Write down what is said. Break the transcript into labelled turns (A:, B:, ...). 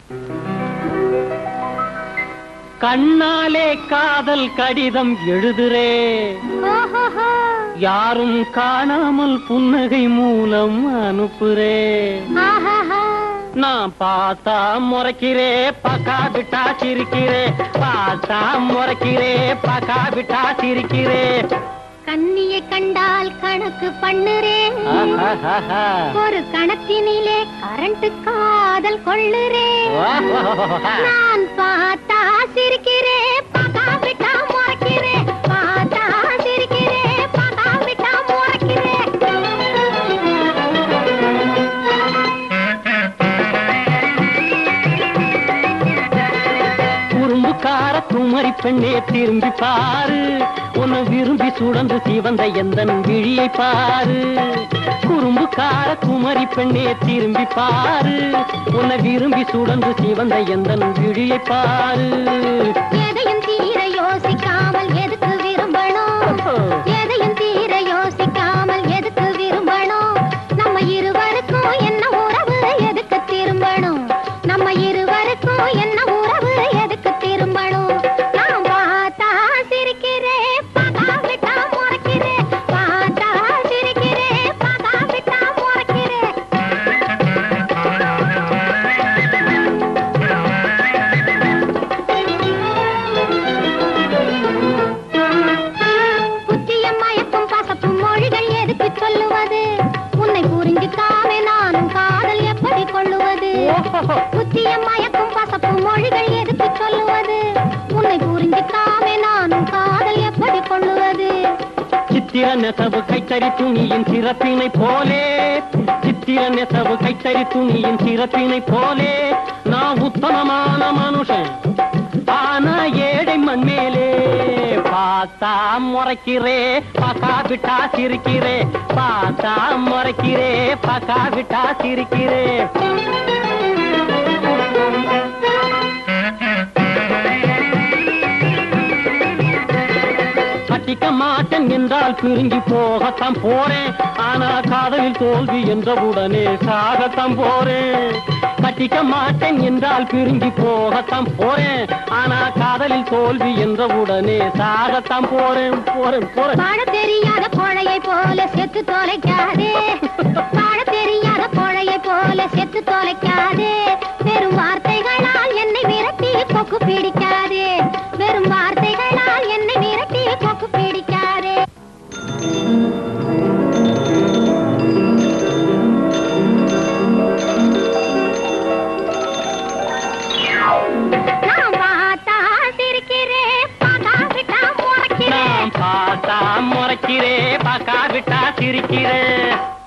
A: கண்ணாலே காதல் கடிதம் எழுதுறே
B: ஓஹோஹோ.
A: யாரும் காணாமல் புன்னகை மூலம் அனுப்புறே
B: ஆஹாஹா.
A: நான் பார்த்தா முறைக்கிறே பக்கா விட்டா சிரிக்கிறே பார்த்தா முறைக்கிறே பக்கா விட்டா சிரிக்கிறே
B: கண்ணியை கண்டால் கணக்கு பண்ணுறேன்
A: ஆஹாஹாஹா.
B: ஒரு கணத்தினிலே கரண்ட் காதல் கொள்ளுறேன் நான் பார்த்தா சிரிக்கிறேன் பார்த்தா விட்டா முறைக்கிறேன் பார்த்தா சிரிக்கிறேன் பார்த்தா விட்டா முறைக்கிறேன்
A: குறும்புக்கார குமரி பெண்ணே திரும்பி பாரு உன்னை விரும்பி சுடந்து சிவந்த எந்தன் விழியை பாரு குறும்புக்கார குமரி பெண்ணே திரும்பி பாரு உன்னை விரும்பி சுடந்து சிவந்த எந்தன் விழியை பாரு
B: எதையும் தீர யோசிக்காமல் எதுக்கு விரும்பணும் எதையும் தீர யோசிக்காமல் எதுக்கு விரும்பணும் நம்ம இருவருக்கும் என்ன உறவு எதுக்கு திரும்பணும் நம்ம இருவருக்கும் என்ன உறவு எதுக்கு திரும்பணும் நான் பார்த்தா சிரிக்கிறேன் பார்த்தா விட்டா முறைக்கிறேன் பார்த்தா சிரிக்கிறேன் பார்த்தா விட்டா முறைக்கிறேன் புத்திய மயக்கும் பசப்பும் மொழிகள் எதுக்கு சொல்லுவது உன்னை புரிஞ்சுக்காம நானும் காதல் எப்படி கொள்ளுவது புத்திய மயக்கும் பசப்பும் மொழிகள் எதுக்கு சொல்லுவது உன்னை புரிஞ்சுக்காம நானும் காதல் எப்படி கொள்ளுவது
A: சித்திர நெசவு கைத்தறி துணியின் சிறப்பினை போலே சித்திர நெசவு கைத்தறி துணியின் சிறப்பினை போலே நான் உத்தமமான மனுஷன் ஆனா ஏழை மண் மேலே பார்த்தா முறைக்கிறே பக்கா விட்டா சிரிக்கிறே பார்த்தா முறைக்கிறே பக்கா விட்டா சிரிக்கிறே கட்டிக்க மாட்டேன் என்றால் பிரிஞ்சு போகத்தான் போறேன் ஆனா காதலில் தோல்வி என்றவுடனே சாகத்தான் போறேன் கட்டிக்க மாட்டேன் என்றால் பிரிஞ்சு போகத்தான் போறேன் ஆனா காதலில் தோல்வி என்றவுடனே சாகத்தான் போறேன் போறேன் போறேன்
B: வாழ தெரியாத கோழையை போல செத்து தொலைக்காதே வாழ தெரியாத கோழையை போல செத்து தொலைக்காதே வெறும் வார்த்தைகளால் என்னை விரட்டி கொக்கு பிடிக்காதே வெறும் வார்த்தைகளால் என்னை விரட்டி கொக்கு பிடிக்காதே நான் பார்த்தா சிரிக்கிறேன் பார்த்தா விட்டா முறைக்கிறேன்
A: நான் பார்த்தா முறைக்கிறே பக்கா விட்டா சிரிக்கிறேன்